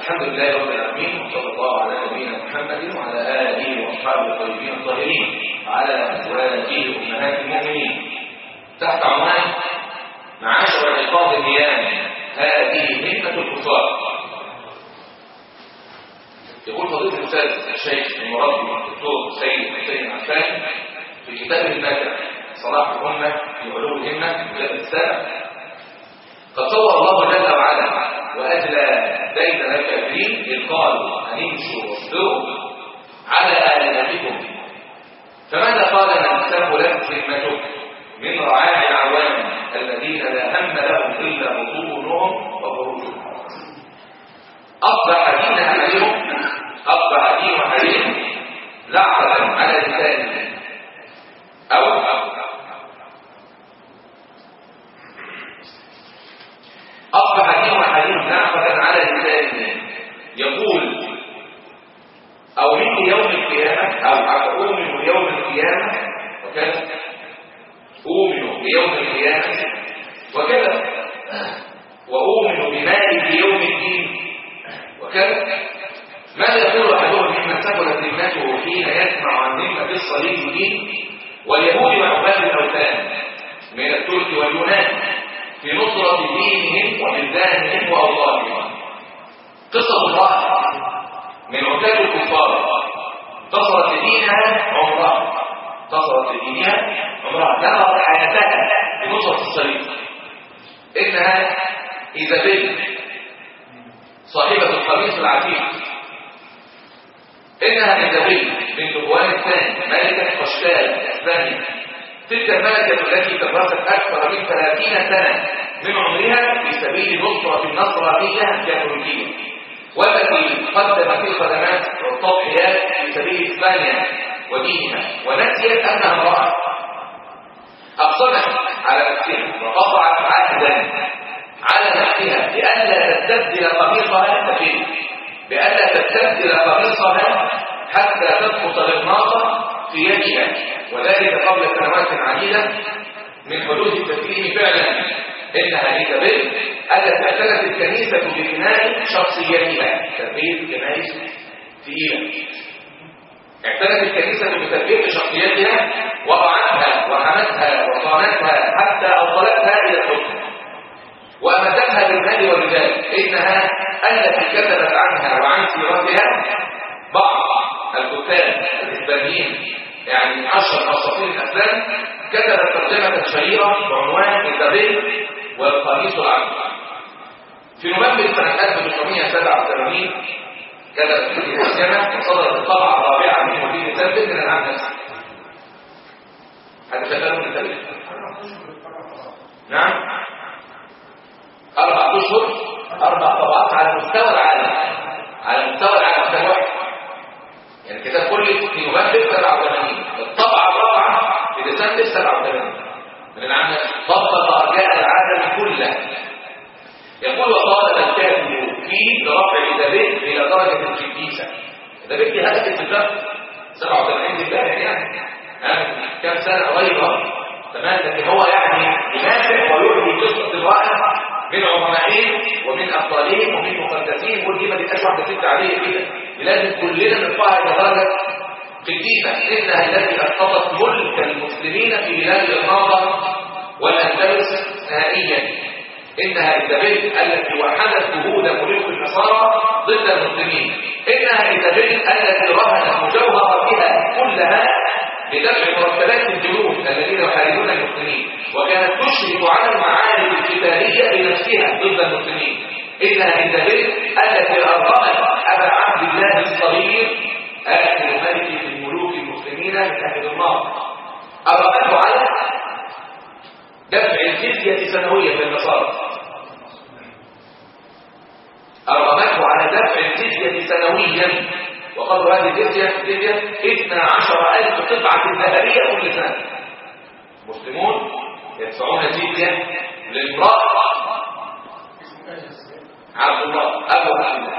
الحمد لله رب العالمين وصلى الله على نبينا محمد وعلى اله واصحابه الطيبين الطاهرين وعلى ازواجه امهات المؤمنين تحت عنوان معاشر ايقاظ النيام هذه همه الكفار يقول فضيله الاستاذ الشيخ المربي الدكتور سيد حسين عفان في كتابه الماتع صلاح الامه في علو الهمه في السابع قد صور الله جل وعلا واجلى دين الكافرين اذ قالوا ان امشوا واصبروا على الهتكم فماذا قال من ثقلت همتك من رعاع العوام الذين لا هم لهم الا بطونهم وفروجهم اصبح دين احدهم اصبح دين احدهم لعنه على لسانه او أصبح دين حديث نعفة على لسانه يقول أو من يوم القيامة أو أؤمن بيوم القيامة وكذا أؤمن بيوم القيامة وكذا وأؤمن بمالك يوم الدين وكذا ماذا يقول أحدهم ممن ثقلت ذمته حين يسمع عن ذمة الصليب دين واليهود وعباد الأوثان من الترك واليونان في نصرة دينهم وبلدانهم وأوطانهم قصة امرأة من عتاد الكفار انتصرت لدينها عمرها انتصرت لدينها عمرها نهضت حياتها بنصرة الصليب إنها إيزابيل صاحبة القميص العتيق إنها إيزابيل بنت جوان الثاني ملكة قشتال الثانية تلك الملكة التي كبرت أكثر من 30 سنة من عمرها في سبيل نصرة النصرانية الكاثوليكية والتي قدمت الخدمات والتضحيات في سبيل إسبانيا ودينها ونسيت أنها امرأة أقسمت على نفسها وقطعت عهدا على نفسها بألا تستبدل قميصها السفير بألا تستبدل قميصها حتى تسقط الغناطة في يدها وذلك قبل سنوات عديدة من حدوث التسليم فعلا إنها إيزابيل التي اعتنت الكنيسة ببناء شخصيتها تربية كنائس ثقيلة اعتنت الكنيسة بتربية شخصيتها وضعتها وحمتها وصانتها حتى أوصلتها إلى الحكم وأمدتها بالمال والرجال إنها التي كتبت عنها وعن سيرتها بعض الكتاب الإسبانيين يعني عشر أساطير الأفلام كتبت ترجمة شهيرة بعنوان إيزابيل والقميص العبد في نوفمبر سنة 1987 كتبت هذه الترجمة وصدرت الطبعة الرابعة من مدير إيزابيل من العام نفسه هذا شغال من إيزابيل نعم أربع أشهر أربع طبعات على مستوى العالم على مستوى العالم ده واحد يعني كده كل في نوفمبر 87 الطبعة الرابعة في ديسمبر 87 من العام طبق أرجاء العالم كله يقول وطالب الكاتب فيه لرفع إيزابيل إلى درجة القديسة إيزابيل دي هدفت في 87 دي امبارح يعني ها كام سنة قريبة تمام لكن هو يعني ينافع ويلهي قصة الواقع من عظمائهم ومن أبطالهم ومن مقدسين ودي ما تبقاش واحدة ست عادية كده لازم كلنا نرفعها إلى درجة قديسة إنها التي أسقطت ملك المسلمين في بلاد النهضة والأندلس نهائيا إنها إيزابيل التي وحدت جهود ملوك النصارى ضد المسلمين إنها إيزابيل التي رهنت مجوهرتها كلها لدفع مرتبات الجنود الذين يحاربون المسلمين وكانت تشرف على المعارك القتالية بنفسها ضد المسلمين إنها إيزابيل التي أرغمت أبا عبد الله الصغير آخر ملك من ملوك المسلمين من أهل النار أرغمته على دفع الجزية سنويا للنصارى أرغمته على دفع الجزية سنويا وقدر هذه الجزية الجزية 12000 قطعة ذهبية كل سنة مسلمون يدفعون جزية للامرأة عبد الله أبو عبد الله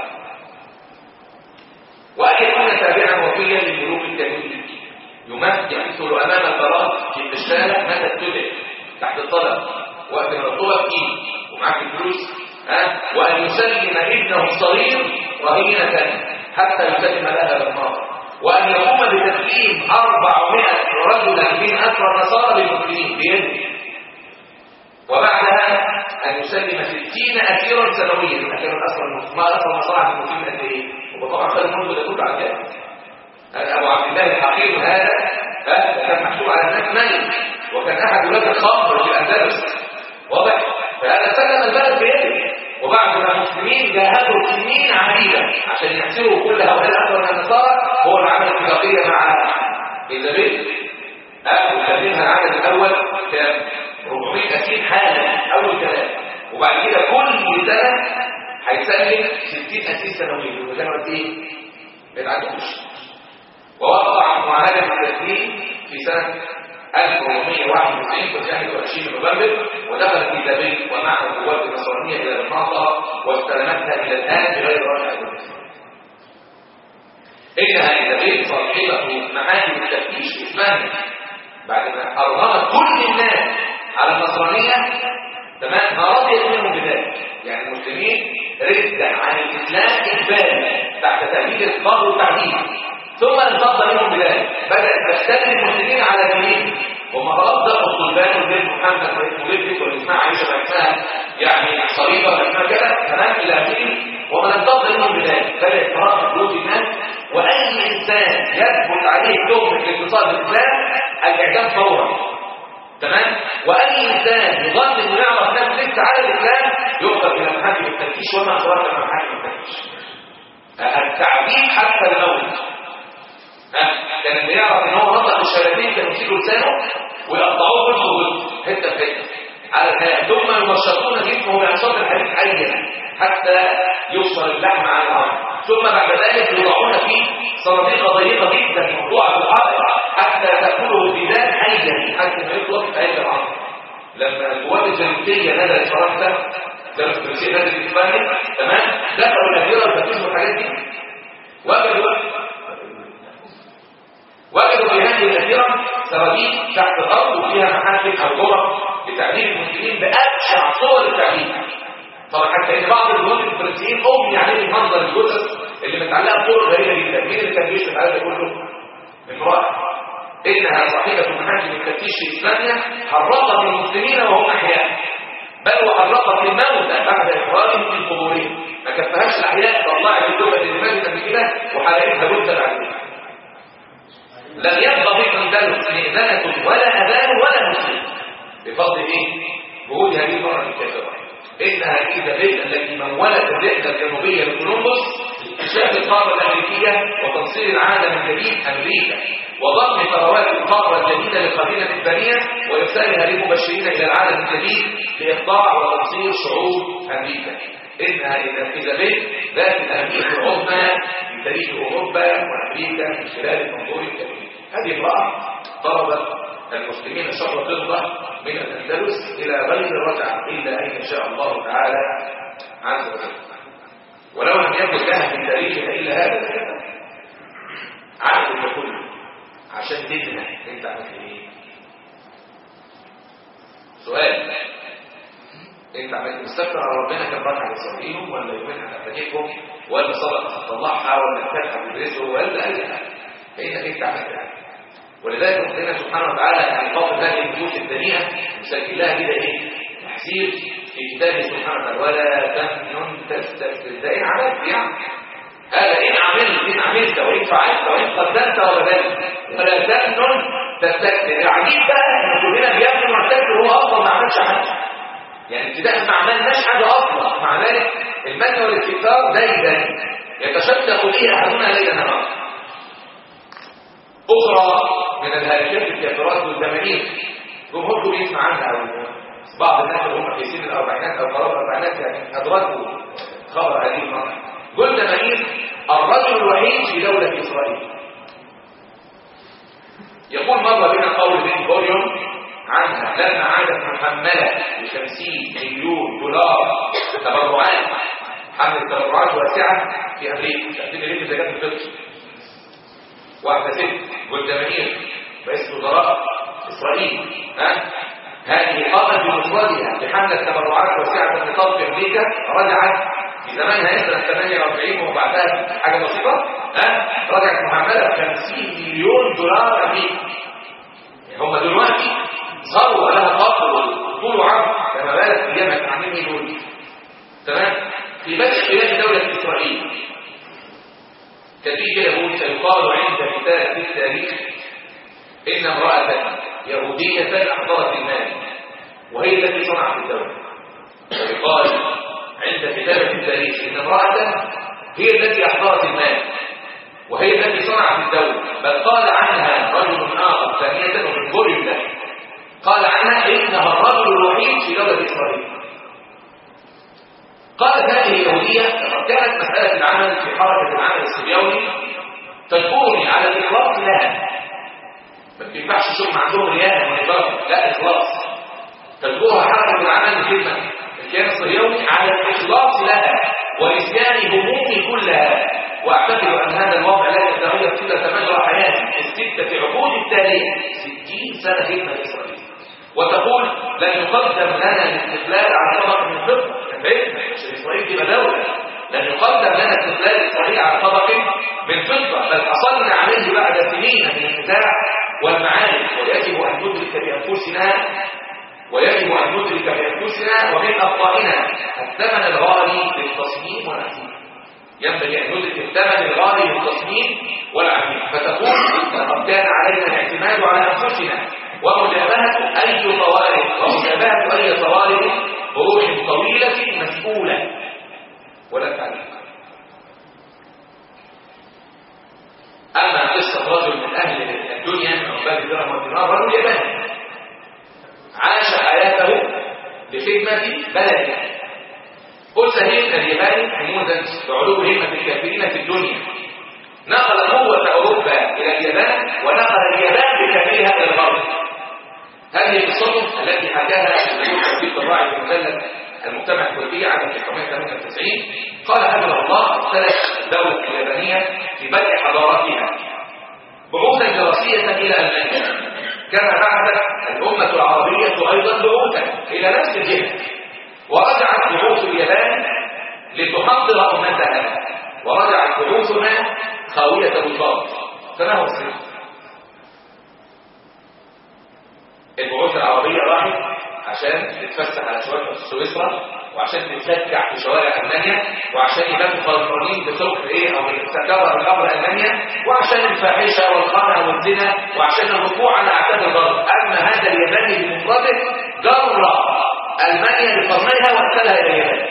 وأن يكون تابعا وفيا للملوك الكاملين يمثل أمام الفراغ في الشارع متى اتبع تحت الطلب وقت ما الطلب إيه ومعاك الفلوس ها وأن يسلم ابنه الصغير رهينة حتى يسلم لها بالنار وأن يقوم بتسليم 400 رجلا من أسرى النصارى للمسلمين بيده وبعدها أن يسلم 60 أسيرا سنويا أسيرا الأسرى ما أسرى النصارى عن المسلمين قد إيه؟ وطبعا خالد منذ ده كله على كده أبو عبد الله الحقير هذا كان محسوب على الناس ميت وكان أحد ولاة الخمر في الأندلس واضح؟ فهذا سلم البلد بيده وبعد ما المسلمين جاهدوا سنين عديدة عشان يحسروا كل هؤلاء الأسرى من النصارى هو العمل الاتفاقية مع إيزابيل أهل الذين العدد الأول كان 400 أسير حالا أول كلام وبعد كده كل سنة هيسلم 60 أسير سنويا وزي ما قلت إيه؟ ما يتعدوش ووقع معاهدة التسليم في سنة 1491 في 21 نوفمبر ودخل في دابل ومعه القوات النصرانية إلى المنطقة واستلمتها إلى الآن بغير رجعة إنها إيزابيل صاحبة محاكم التفتيش الإسلامي بعد ما أرغمت كل الناس على النصرانية تمام ما رضيت منهم بذلك يعني المسلمين ردة عن الإسلام إجباري تحت تأمين الإطلاق والتعديل ثم انفض منهم بذلك بدأت تشتغل المسلمين على دينهم هم خلاص دخلوا الصلبان وبين محمد واسمه لبس والاسماء عائشة واسمها يعني صليبة واسمها كده تمام إلى آخره ومن انفض منهم بذلك بدأ إكراه قلوب الناس وأي إنسان يثبت عليه تهمة الاتصال بالإسلام الإعدام فورا تمام واي انسان يظن انه يعرف نفسه لسه على الاسلام يؤخذ الى محاكم التفتيش وما ادراك ما محاكم التفتيش التعذيب حتى الموت كان اللي يعرف ان هو نطق الشلاتين كانوا يشيلوا لسانه ويقطعوه كله حته بحته على الحياه ثم يمشطون جسمه بانشاط الحديد حيا حتى يوصل اللحم على الارض ثم بعد ذلك يوضعون فيه صناديق ضيقه جدا موضوعه في الارض حتى تاكله البلاد حيا حتى ما يطلق في هذا الارض لما القوات الجنوبيه نزلت فرنسا كانت الفرنسيه نزلت اسبانيا تمام دخلوا الاديره الفتوش والحاجات دي وجدوا وجدوا في هذه الأديرة سراديب تحت الأرض وفيها محاكم أو غرف لتعليم المسلمين بأبشع صور التعليم طبعا حتى ان بعض الجنود الفرنسيين امي عليه منظر الجثث اللي متعلقه بطرق غريبه جدا مين اللي كان بيشرف على ده كله؟ امراه انها صاحبه محاكم التفتيش في اسبانيا حرقت المسلمين وهم احياء بل وحرقت الموتى بعد اخراجهم من قبورهم ما كفهاش الاحياء طلعت اللغه اللي ماتت قبل كده وحرقتها جثه بعد كده لم يبقى في الاندلس مئذنه ولا اذان ولا مسلم بفضل ايه؟ جهود هذه المره الكافره انها الايزابيل التي مولت الرحله الجنوبيه لكولومبوس اكتشاف القاره الامريكيه وتنصير العالم الجديد امريكا وضم ثروات القاره الجديده للقبيله الثانيه وارسالها للمبشرين الى العالم الجديد لاخضاع وتنصير شعوب امريكا انها ايزابيل ذات الاهميه العظمى في تاريخ اوروبا وامريكا من خلال المنظور الكبير هذه امراه ضربت المسلمين شر فضة من الأندلس إلى غير رجعة إلا أن يشاء الله تعالى عز وجل ولو لم يكن لها في تاريخها إلا هذا الكلام عهد كله عشان ديننا انت عملت ايه سؤال انت عملت مستكبر على ربنا كم ركعه تصليهم ولا يومين هتحتاجهم ولا صدقه هتطلعها ولا فتحه تدرسه ولا اي حاجه فانك انت عملت حاجه ولذلك ربنا سبحانه وتعالى يعني خاطب هذه النفوس الدنيئه مسجل لها كده ايه تحذير في كتابه سبحانه وتعالى ولا تمنن تستكبر ده ان عملت يعني هذا ان عملت ان عملت وان فعلت وان قدمت وبذلت ولا تمنن تستكبر العجيب بقى ان كلنا بيبني معتكر هو اصلا ما عملش حاجه يعني ابتداء ما عملناش حاجه اصلا مع ذلك المن والاستكثار دايما يتشدق به احدنا ليلا نهارا أخرى من الهالكات الكافرات والزمانين جمهوركم بيسمع عنها أو بعض الناس اللي هم في سن الأربعينات أو قرابة الأربعينات يعني أدركوا خبر هذه المرة جولدا مائير الرجل الوحيد في دولة إسرائيل يقول مرة بنا قول بن بوريون عنها لما عادت محملة ب 50 مليون دولار تبرعات حمل تبرعات واسعة في أمريكا تقديم ليه زكاة الفطر واحدة ست والجماهير رئيس وزراء إسرائيل ها هذه قامت بمفردها بحملة تبرعات واسعة النطاق في أمريكا رجعت في زمانها سنه 48 وبعدها حاجه بسيطه ها رجعت محمله ب 50 مليون دولار امريكي يعني هم دلوقتي ثروه لها قدر طول وعرض كما بالك ايام كان عاملين مليون تمام في بدء خلال دوله اسرائيل كان في يهود سيقال عند كتاب التاريخ ان امراه يهوديه احضرت المال وهي التي صنعت الدوله ويقال عند كتابه التاريخ ان امراه هي التي احضرت المال وهي التي صنعت الدوله بل قال عنها رجل اخر ثانيه ومن بوليولا قال عنها انها الرجل الوحيد في دوله اسرائيل قالت هذه اليهودية لقد كانت مسألة العمل في حركة العمل الصبيوني تجبرني على الإخلاص لها ما بتنفعش شغل عندهم رياء ونفاق لا إخلاص تجبرها حركة العمل الكلمة الكيان الصهيوني على الإخلاص لها ونسيان همومي كلها وأعتقد أن هذا الوضع لا يتغير طيلة مجرى حياتي الستة عقود التاريخ 60 سنة خدمة إسرائيل وتقول لن يقدم لنا الاستقلال على طبق من فضة فهم عشان إسرائيل تبقى دولة لن يقدم لنا استقلال إسرائيل على طبق من فضة بل حصلنا عليه بعد سنين من النزاع والمعارك ويجب أن ندرك بأنفسنا ويجب أن ندرك بأنفسنا ومن أخطائنا الثمن الغالي للتصميم والعزيمة ينبغي أن ندرك الثمن الغالي للتصميم والعزيمة فتقول لقد كان علينا الاعتماد على أنفسنا ومجابهة أي طوارئ ومجابهة أي طوارئ بروح طويلة مسؤولة ولا تعليق أما قصة رجل من أهل الدنيا من عباد الدرهم والدينار رجل ياباني عاش حياته لخدمة بلده أسهل الياباني نموذج بعلو همة الكافرين في الدنيا نقل قوة أوروبا إلى اليابان ونقل اليابان بكاملها إلى الغرب هذه قصته التي حكاها الدكتور توفيق الراعي في مجلة المجتمع الكردي عام 1998 قال حفظه الله ارسلت الدولة اليابانية في بدء حضارتها بعوثا دراسية إلى ألمانيا كما بعثت الأمة العربية أيضا بعوثا إلى نفس الجهة ورجعت بعوث اليابان لتحضر أمتها ورجعت بعوثنا خاوية بالضبط فما هو السر؟ البعوث العربية راحت عشان تتفسح على شوارع سويسرا وعشان تتشجع في شوارع المانيا وعشان يبقوا فرحانين بسوق ايه او السكره الامر المانيا وعشان الفاحشه والخمر والزنا وعشان الركوع على اعتاب الغرب اما هذا الياباني بمفرده جر المانيا بقرنيها وارسلها الى اليابان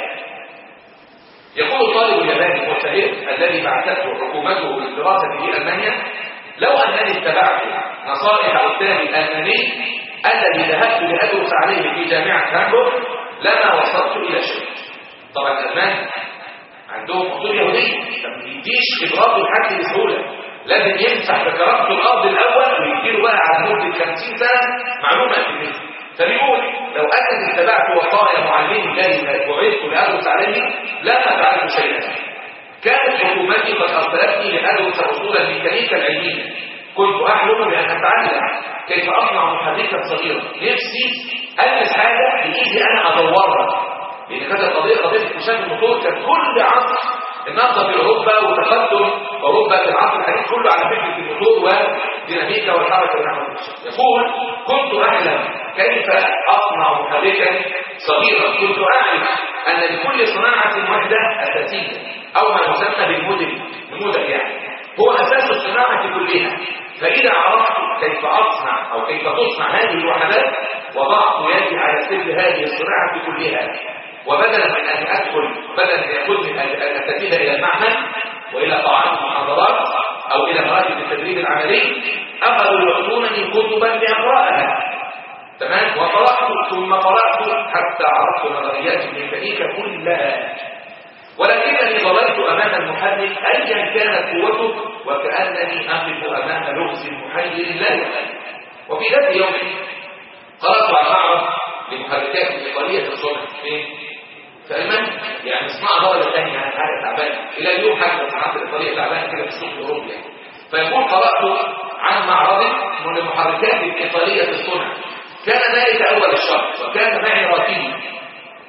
يقول الطالب الياباني المجتهد الذي بعثته حكومته للدراسه في المانيا لو انني اتبعت نصائح استاذي الالماني الذي ذهبت لأدرس عليه في جامعة هامبورغ لما وصلت إلى شيء طبعا الألمان عندهم أصول يهودية ما بيديش خبراته لحد بسهولة لازم يمسح بكرامته الأرض الأول ويديله بقى على مدة 50 سنة معلومة أكاديمية فبيقول لو أنني اتبعت وصايا معلمي الذي بعثت لأدرس عليه لما فعلت شيئا كانت حكومتي قد أرسلتني لأدرس أصول الميكانيكا العلمية كنت أحلم بأن أتعلم كيف أصنع محركا صغيرا نفسي ألمس حاجة بإيدي أنا أدورها لأن كانت القضية قضية اكتشاف الموتور كان كل عصر النهضة في أوروبا وتقدم أوروبا في العصر الحديث كله على فكرة الموتور والديناميكا والحركة والعمل يقول كنت أحلم كيف أصنع محركا صغيرا كنت أعرف أن لكل صناعة وحدة أساسية أو ما يسمى بالموديل الموديل يعني هو أساس الصناعة كلها فإذا عرفت كيف أصنع أو كيف تصنع هذه الوحدات وضعت يدي على سر هذه الصناعة كلها وبدلا من أن أدخل بدلا من يأخذني أن أستفيد إلى المعمل وإلى قاعات المحاضرات أو إلى مراتب التدريب العملي أخذوا يعطونني كتبا لأقرأها تمام وقرأت ثم قرأت حتى عرفت نظريات الميكانيكا كلها ولكنني ظللت أمام المحرك أيا كانت قوته وكأنني أقف أمام لغز محير لا يحل وفي ذات يوم قرأت عن معرض لمحركات إيطالية الصنع فين؟ في ألمانيا يعني صناعة دولة ثانية عن حاجة تعبانة إلى اليوم حاجة صناعات الإيطالية تعبانة كده في السوق الأوروبي يعني. فيقول قرأت عن معرض من المحركات الإيطالية الصنع كان ذلك أول الشهر وكان معي راتبي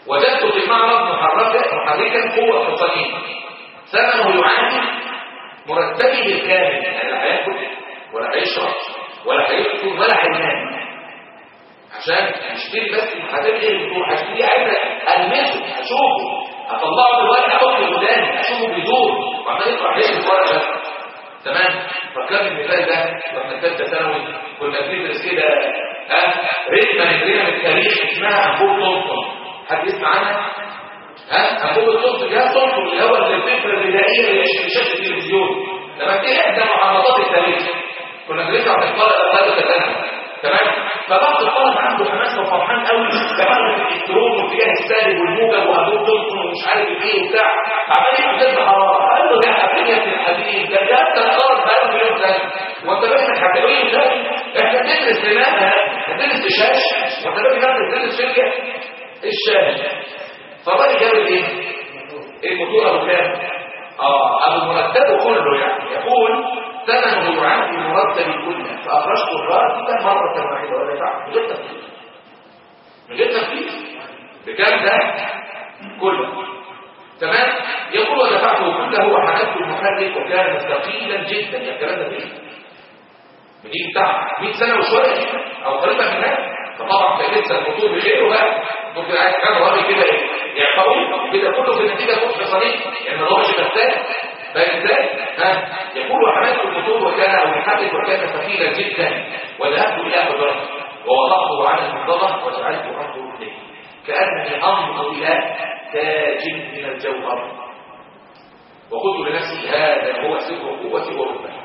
وجدت في المعرض محركا محركا قوة حصانين ثمنه يعادل مرتبي بالكامل يعني لا هياكل ولا هيشرب ولا هيسكن ولا هينام عشان يشتري بس هتعمل ايه الدكتور هشتري عايز المسه اشوفه اطلعه دلوقتي احطه قدامي اشوفه بيدور وعمال يطلع ليه الورق ده تمام فكان المثال ده واحنا ثالثه ثانوي كنا بندرس كده ها رتمه عندنا من التاريخ اسمها انبوب تومسون حد يسمع عنها؟ ها انبوب تومسون جهاز تومسون اللي هو الفكره البدائيه اللي في شاشه التلفزيون لما دي احدى محافظات التاريخ كنا بندرسها في الطلبه ثالثه ثانوي تمام فبعض الطلبه عنده حماس وفرحان قوي كمان في الالكترون والاتجاه السالب والموجب وهدوء تومسون ومش عارف ايه وبتاع عمال يكتب حراره قال له يا حبيبي يا ابن الحبيب ده ده انت الارض بقى مليون سنه وانت بس هتقولي ده احنا بندرس لماذا بندرس بشاش وانت بس بندرس شركه الشاش فالراجل جاب ايه؟ الموتور ابو كام؟ اه ابو مرتبه كله يعني يقول ثمنه يعاد المرتب كله فاخرجت الراتب مره واحده ولا يدفع من غير تفكير من غير تفكير بكام ده؟ كله تمام يقول ودفعته كله وحكمت المحرك وكان مستقيلا جدا يا الكلام ده فيه بيجي بتاع 100 سنه وشويه او قريبا من هذا فطبعا كان لسه الموتور بغيره بقى ممكن عايز حاجه راجل كده ايه يعتبر كده كله في النتيجه كله حصانين يعني ما ضربش غسال فاهم ازاي؟ ها يقول وحملت الموتور وكان او الحدث وكان ثقيلا جدا وذهبت الى حجرته ووضعته على المنضده وجعلت انظر اليه كانني انظر الى تاج من الجوهر وقلت لنفسي هذا هو سر قوتي وربها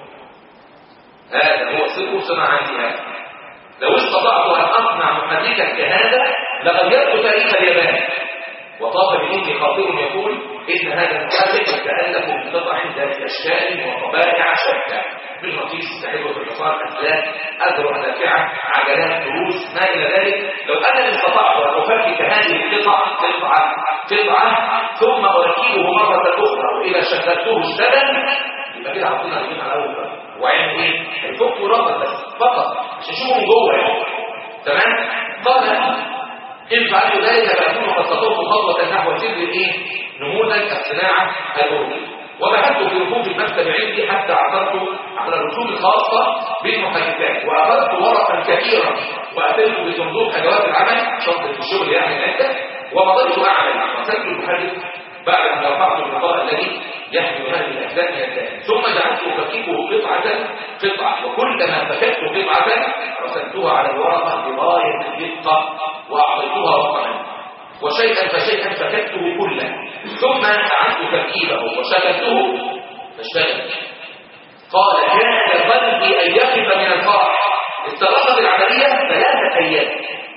هذا هو سر صناعتي هذا لو استطعت ان اصنع محركا كهذا لغيرت تاريخ اليابان وطاب بإني خاطر يقول إن هذا المحرك يتألف من قطع ذات أشكال وطبائع شتى من رصيص سحبة الحصان أسلاك أذرع نافعة عجلات دروس ما إلى ذلك لو أنا استطعت أن أفكك هذه القطع قطعة قطعة ثم أركبه مرة أخرى وإذا شغلته اشتغل يبقى كده حطينا الجيم على أول بقى وعين إيه؟ الفك وربط بس فقط عشان نشوفه من جوه يعني تمام؟ قال إن فعلت ذلك فأكون قد خطوت خطوة نحو سر إيه؟ نموذج الصناعة الأوروبية وبحثت في ركوب المكتب عندي حتى عثرت على الرسوم الخاصة بالمحركات وأخذت ورقا كثيرا وأتيت بصندوق أدوات العمل شنطة الشغل يعني العدة ومضيت أعمل وسلت المحرك بعد أن رفعت الغطاء الذي يحمل هذه الأجزاء من الداخل ثم جعلت أفككه قطعة قطعة وكلما فككت قطعة رسمتها على الورقة بغاية الدقة وأعطيتها رقما وشيئا فشيئا فككته كله ثم أعدت تركيبه وشغلته فاشتغل قال كان قلبي أن يقف من الفرح استغرقت العملية ثلاثة أيام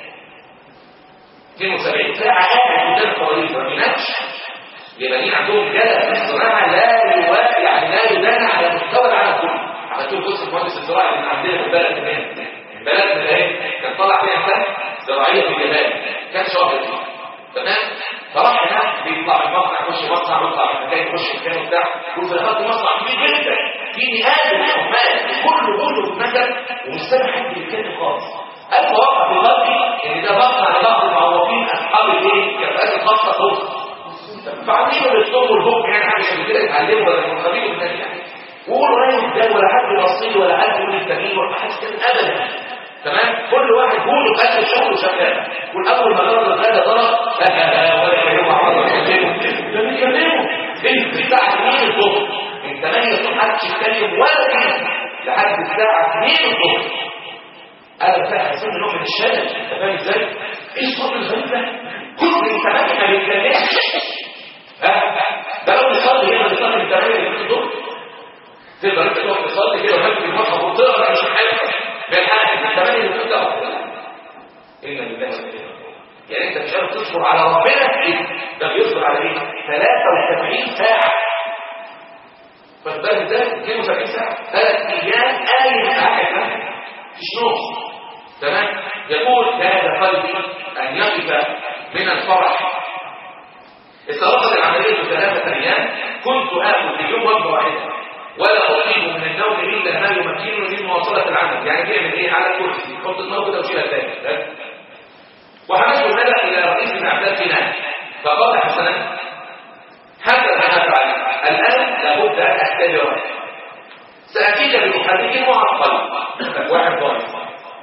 72 ساعة قاعد قدام التواريخ ما بينامش اليابانيين عندهم جلد في الصناعة لا يوافق يعني لا يدان على مستوى العالم كله عملت له قصة مهندس الزراعي اللي عندنا في البلد هناك البلد من ايه كان طالع فيها سنة زراعية في اليابان كان شاطر فيها تمام فراح هناك بيطلع من مصنع يخش مصنع ويطلع من مكان يخش مكان وبتاع وفي دخلت مصنع كبير جدا في مئات من العمال كله كله في المكن ومش سامع حد يتكلم خالص أنا وقع في قلبي ان ده مصنع لبعض المعوقين اصحاب الايه الكفاءات الخاصه خالص فعاملين بالصوم والبوك يعني حاجه عشان كده يتعلموا ولا يخرجوا من يعني وقولوا رايح ده ولا حد يوصي ولا حد يقول التغيير ولا حد كده ابدا تمام كل واحد بوله قد الشغل شغال والاول ما ضرب الغدا ضرب ولا يكلموا عمر ولا يكلموا ده بيكلموا انت الساعه 2 الظهر من 8 الصبح محدش يتكلم ولا كلمه لحد الساعه 2 الظهر انا فاهم حسين نوع من الشلل انت فاهم ازاي؟ ايه الصوت الغريب ده؟ كل من 8 ما بيتكلمش ده لو نصلي هنا نصلي من 8 ل 2 الظهر تقدر انت تقعد تصلي كده وتكتب المصحف وتقرا مش حاجه بالحق من 8 ل 2 الظهر إن لله وإنا يعني انت مش قادر تصبر على ربنا ايه ده بيصبر على ايه 73 ساعه فالبال ده 72 ساعه ثلاث ايام قايم قاعد مفيش نوم تمام يقول هذا قلبي ان يقف من الفرح استغرقت العمليه ثلاثه ايام كنت اكل في اليوم وجبه واحده ولا اطيب من النوم الا ما يمكنني من مواصله العمل يعني تعمل ايه على الكرسي تحط دماغه كده وتشيلها تاني وحملت الملأ إلى رئيس من أعداد فنان فقال حسنا هكذا نفعل الآن لابد أن أختبر سأتيك بمحرك معطل واحد ضعيف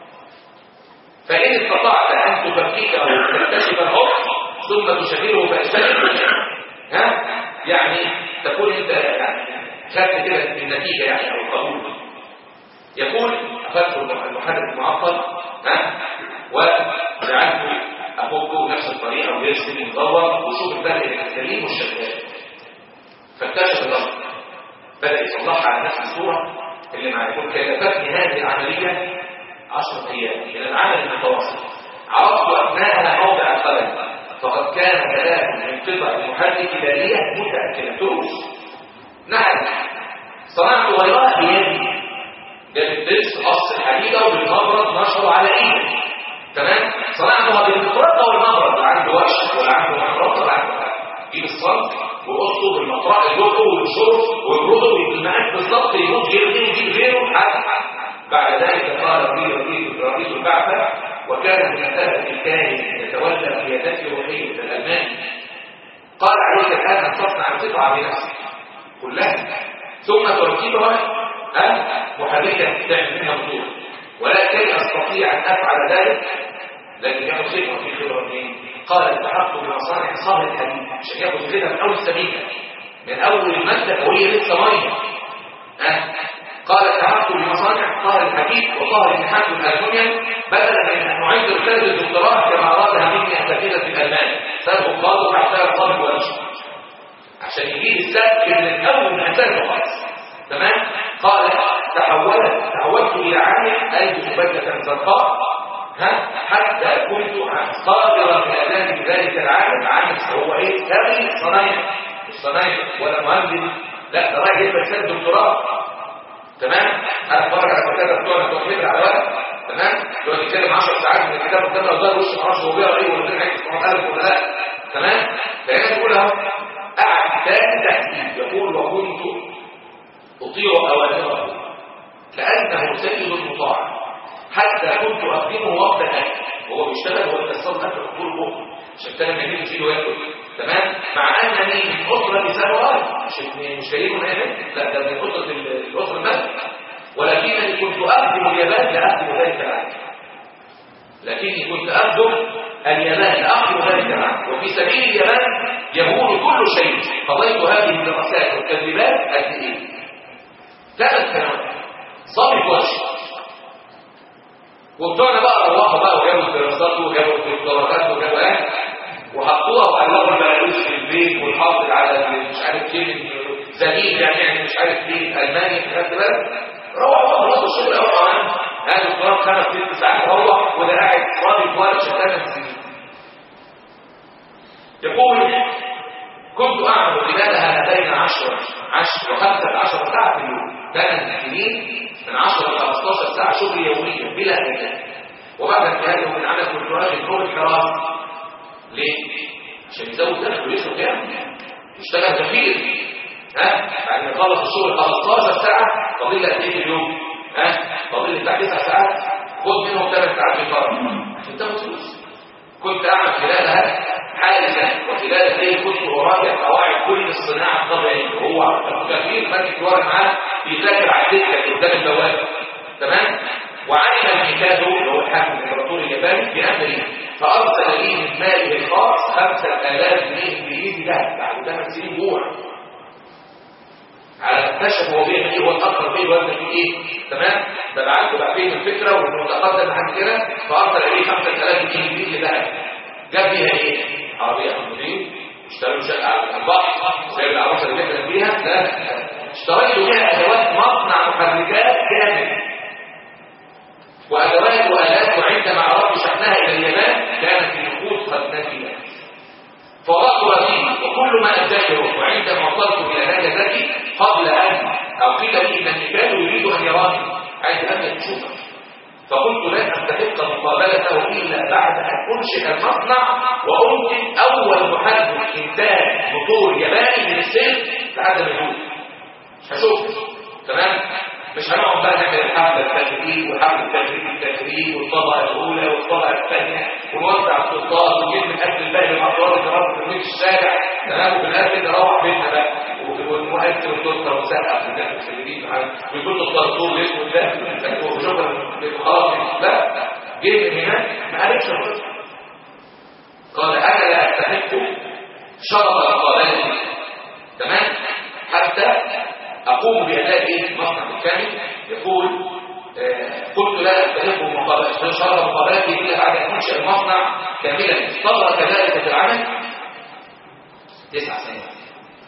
فإن استطعت أن تفككه وتكتشف الحكم ثم تشغله فأشتغل ها يعني تكون أنت خدت كده النتيجة يعني أو القبول يقول أخذت المحرك المعطل ها وجعلته أفكه نفس الطريقة ويرسم يدور وشوف الفرق بين السليم والشغال فاكتشف الأمر بدأ يصلحها على نفس الصورة اللي مع يقول كلفتني هذه العملية عشرة أيام من العمل المتواصل عرفت أثناءها موضع القلم فقد كان كلام من قطع المحرك دالية متأكدة تروس نعم صنعت غيرها بيدي جاب الدرس قص الحديدة وبالمبرد نشره على ايدي تمام صنعتها بالمطرقة والمبرد لا عنده وش ولا عنده محرقة ولا عنده حاجة جيب الصلب وقصه بالمطرقة يجره وينشره ويبرده ويجمعك بالظبط يموت غيره ويجيب غيره حتى بعد ذلك قال رئيس رئيس رئيس البعثة وكان من مثابة الكاهن يتولى قيادته الروحية الألماني قال عليك الآن أن تصنع القطعة بنفسك كلها ثم تركبها محركة تعمل منها موتور ولكن أستطيع أن أفعل ذلك لكن ياخذ خبرة في خبرة منين؟ قال التحقق بمصانع صهر الحديد عشان ياخذ خبرة من أول السبيكة من أول المادة وهي لسه مية أه؟ قال التحقق بمصانع صهر الحديد وصهر النحاس والألمنيوم بدلا من أن نعيد رسالة الدكتوراه كما أرادها مني أساتذة في الألمان سبب قالوا تحتها الصلب والشر عشان يجيب السبب من الأول من أساسه خالص تمام قال تحولت تحولت الى عامل البس بدله زرقاء ها حتى كنت قادرا في اداء ذلك العامل عامل هو ايه سامي صنايع مش صنايع ولا مهندس لا ده راجل يلبس دكتوراه تمام انا بتفرج على الكتاب بتوع بتوع على ورق تمام تقعد تتكلم 10 ساعات من الكتاب قدام لو وش ما اعرفش هو بيقرا ايه ولا بيعمل ايه ولا لا تمام فهنا تقول اهو قعد ثاني تحديد يقول وكنت أطيع أوامره لأنه سيد المطاع حتى كنت أخدمه وقت الأكل هو بيشتغل هو بيتصل أكل طول الوقت عشان كده ما يجيب فيه وياكل تمام مع أنني من أسرة سواء مش مش جايبه من لا ده من أسرة الأسرة المالك ولكنني كنت أخدم اليابان لأخدم ذلك العالم لكني كنت أخدم اليابان لأخدم ذلك العالم وفي سبيل اليابان يهون كل شيء قضيت هذه الدراسات والتدريبات قد إيه ثلاث سنوات ظابط وجه وبتوعنا بقى روحوا بقى وجابوا الدراسات وجابوا الدكتورات وجابوا ايه وحطوها وقلبوا الملابس في البيت والحافظ على مش عارف ايه زميل يعني يعني مش عارف ايه الماني خدت بالك روح بقى خلاص الشغل اهو كمان هذا الدكتوراه خمس ست ساعات روح وده قاعد فاضي ورق ثلاث سنين يقول كنت اعمل خلالها هاتين عشر عشر وخمسة عشر ساعة في اليوم ثمان سنين من 10 ل 15 ساعة شغل يوميا بلا أجازة وبعد انتهائه من عمل كنت راجل فوق الحراسة ليه؟ عشان يزود دخله ويصرف يعني يشتغل كفيل ها بعد ما يخلص الشغل 15 ساعة فاضل لك ايه في اليوم؟ ها فاضل بتاع 9 ساعات خد منهم 8 ساعات في الفرق عشان تاخد فلوس كنت اعمل خلالها حادثا وخلال ذلك كنت اراجع قواعد كل الصناعه الطبيعيه وهو كفيل ماسك ورق معاه بيذاكر على الدكه قدام البوابه تمام وعلم الميكادو اللي هو الحاكم الامبراطوري الياباني بامره فارسل لي من ماله الخاص 5000 جنيه انجليزي ده بعد 8 سنين جوع على اكتشف هو بيعمل ايه هو الاكثر فيه وزن فيه ايه تمام فبعت له بعدين الفكره وانه متقدم عن كده فارسل اليه 5000 جنيه انجليزي ده جاب بيها ايه عربيه حمودين اشتروا شقه على البحر زي العروسه اللي بيحلم بيها لا اشتريت بيها ادوات مصنع محركات كامل وادوات والات وعندما عرضت شحنها الى اليابان كانت النقود قد نفذت فرأت رفيقي وكل ما أدخره وعندما وصلت إلى هذا ذكي قبل أن أو قيل لي إن المثال يريد أن يراني عايز أن تشوفك فقلت لن أستحق مقابلته إلا بعد أن أنشئ المصنع وأنتج أول محرك إنتاج موتور ياباني من السلك لحد ما يموت مش هشوف تمام مش هنقعد بقى نعمل الحفله التكريم وحفله التكريم التكريم والطبقه الاولى والطبقه الثانيه ونوزع السلطات ونجيب من اكل الباقي الاطفال اللي رب في الشارع تمام وفي الاخر نروح بيتنا بقى والمؤثر والدكتور وسقف الناس المسلمين ويقول له الطرطور الاسود ده وشكرا خلاص لا جه من هناك ما عرفش الرجل قال انا لا استحق شرط القضايا تمام حتى اقوم باداء ايه المصنع الكامل يقول آه قلت لا استحق مقابله شرط مقابلتي الا بعد ان انشا المصنع كاملا استمر كذلك في العمل تسع سنوات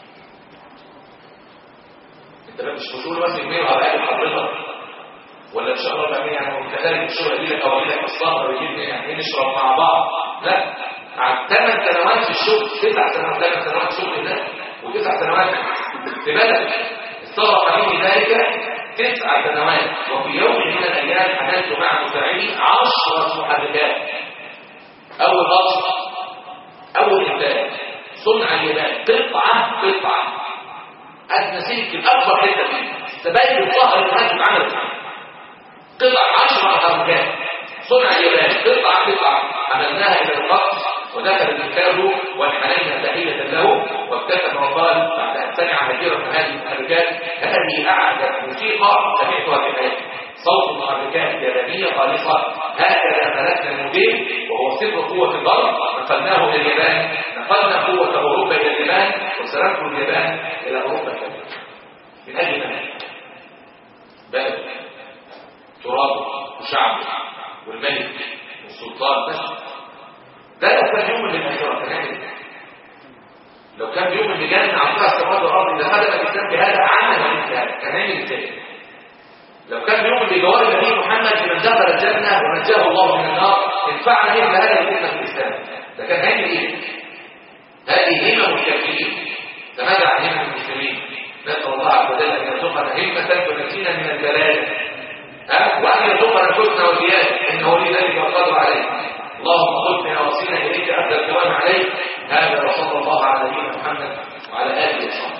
انت بقى مش بتقول بس جنيه وهبقى حضرتك ولا ان شاء الله بقى يعني كذلك الشغل دي لك او لك الصبر ويجيب يعني نشرب مع بعض لا قعدت ثمان سنوات في الشغل تسع سنوات ثمان سنوات شغل ده وتسع سنوات في بلد استغرق مني ذلك تسع سنوات وفي يوم من الايام حملت مع مساعدي عشرة محركات اول غصب اول انتاج صنع اليابان قطعه قطعه ادنى سلك الاكبر حته فيه سبايك الظهر اللي كانت اتعملت قطع عشر محركات صنع اليابان قطعه قطعه عملناها الى الرقص ودخل الكتاب وانحنينا تحية له وابتسم وقال بعد أن سمع هجيرة هذه المحركات هذه أعجب موسيقى سمعتها في حياتي صوت محركات يابانية خالصة هكذا ملكنا الموديل وهو سر قوة الضرب نقلناه إلى اليابان نقلنا قوة أوروبا إلى اليابان وسرقنا اليابان إلى أوروبا كاملة من أجل من؟ بلد تراب وشعب والملك والسلطان بس ده لو كان يوم من الاخره كان لو كان يوم اللي جاء عطاها السماوات والارض اذا خدم الانسان بهذا عمل مثل هذا كان هيعمل ازاي؟ لو كان يوم اللي جوار النبي محمد لمن دخل الجنه ونجاه الله من النار انفعنا مثل هذا الامه في الاسلام ده كان هيعمل ايه؟ هذه همم الكافرين فماذا عن همم المسلمين؟ نسال الله عز وجل ان يرزقنا همه تنجينا من الجلال ها وان يرزقنا الحسنى والزياده انه لذلك القدر عليه اللهم خذنا وصينا اليك افضل الكلام عليك هذا وصلى الله على نبينا محمد وعلى اله وصحبه